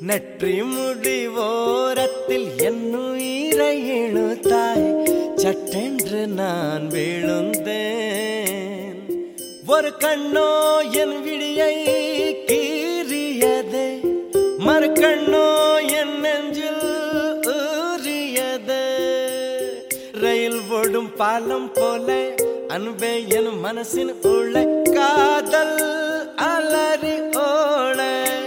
நெற்றி முடிவோரத்தில் என்னுயிரை இழுத்தாய் சட்டென்று நான் விழுந்தேன் ஒரு கண்ணோ என் விடியை கீறியதே மறு கண்ணோ என் நெஞ்சில் ஊறியது ரயில் ஓடும் பாலம் போல அன்பே என் மனசின் உள்ள காதல் அலறி ஓட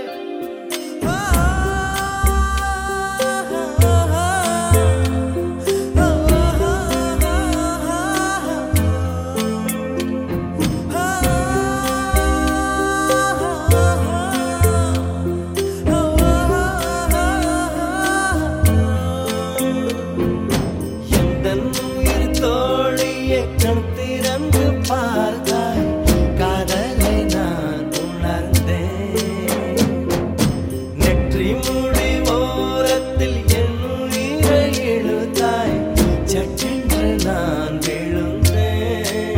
எந்தன் உயிர் தோழியை கண் திறந்து பார்த்தாய் காதலை நான் உணர்ந்தேன் நெற்றி முடி ஓரத்தில் என் உயிரை இழுத்தாய் சட்டென்று நான் விழுந்தேன்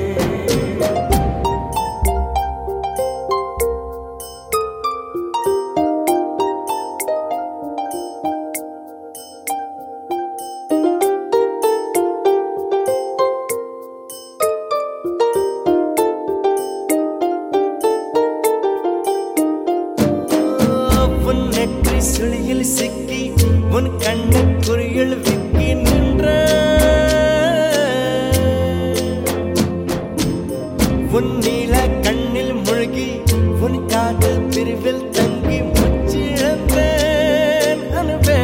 உன் நெற்றி சுழியில் சிக்கி உன் கண்ணு குறியில் விக்கி நின்ற உன் நீல கண்ணில் மூழ்கி உன் காது பிரிவில் தங்கி முச்சிழந்தேன் அனுபே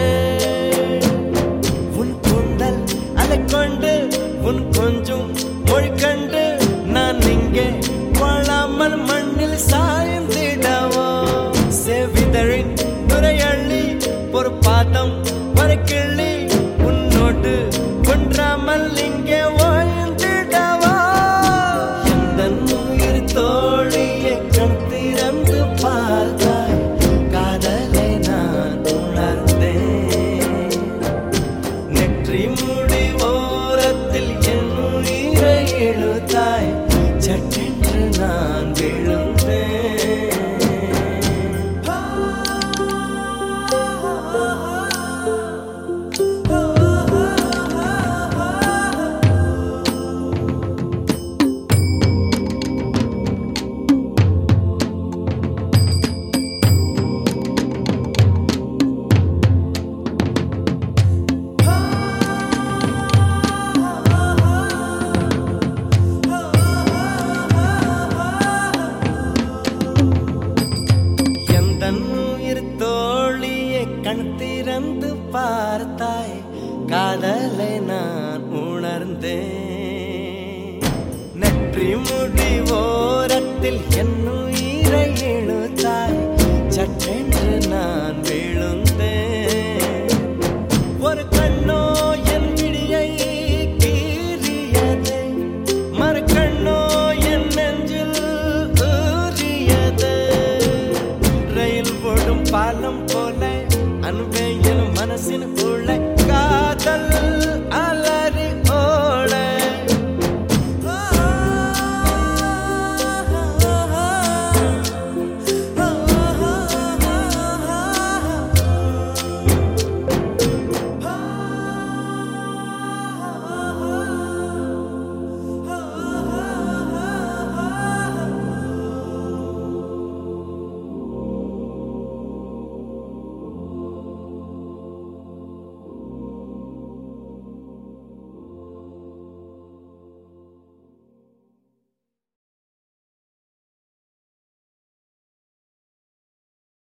உன் கூந்தல் அலை கொண்டு உன் கொஞ்சம் மொழி கண்டு நான் இங்கே வாழாமல் மண்ணில் சாய்ந்திடவோ செவிதழின் நுரையள்ளி ஒரு பாதம் ஒரு கிள்ளி உன்னோடு ஒன்றாமல் இங்கே வாழ்ந்திடவோ எந்த உயிர் தோழியை கண் திறந்து பார்த்தாய் காதலை நான் உணர்ந்தேன் நெற்றி முடி ஓரத்தில் என் உயிரை இழுத்தாய் சட்டென்று நான் விழுந்தேன் எந்தன் உயிர் தோழியை கண் திறந்து பார்த்தாய் காதலை நான் உணர்ந்தேன் நெற்றி முடி ஓரத்தில் என் உயிரை இழுத்தாய் சட்டென்று நான் விழுந்தேன் ஒரு கண்ணோ என் விடியை கீறியது மறு கண்ணோ என் நெஞ்சில் ஊறியது ரயில் ஓடும் பாலம் போல அன்பே என் மனசின்